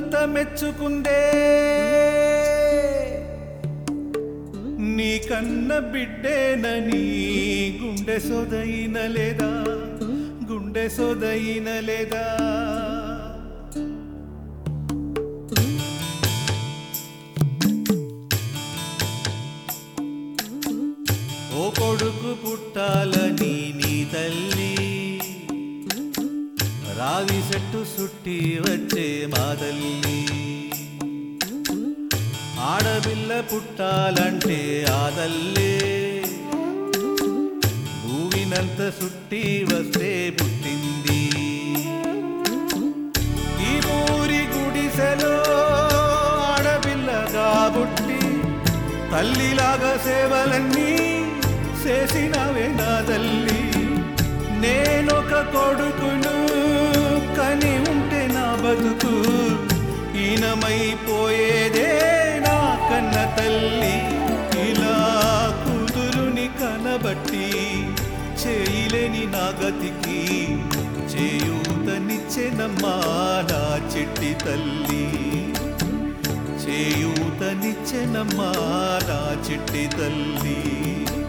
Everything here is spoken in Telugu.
ఊరంతా మెచ్చుకుందే నీ కన్న బిడ్డేనని గుండె సొదయిన లేదా గుండె సొదయిన లేదా ఓ కొడుకు పుట్టాలని నీ తల్లి రావి చెట్టు సుట్టి వచ్చే మా తల్లి ఆడపిల్ల పుట్టాలంటే ఆ తల్లే భూమినంత సుట్టి వస్తే పుట్టింది ఈ ఊరి గుడిసెలో ఆడపిల్లగా పుట్టి తల్లిలాగా సేవలన్నీ చేసినవే నా తల్లి నేనొక కొడుకును కని ఉంటే నా బతుకు ఈనమైపోయేదే నా కన్న తల్లి ఇలా కూతురుని కనబట్టి చేయలేని నా గతికి చేయూతనిచ్చెనమ్మా నా చిట్టి తల్లి చేయూతనిచ్చెనమ్మా నా చిట్టి తల్లి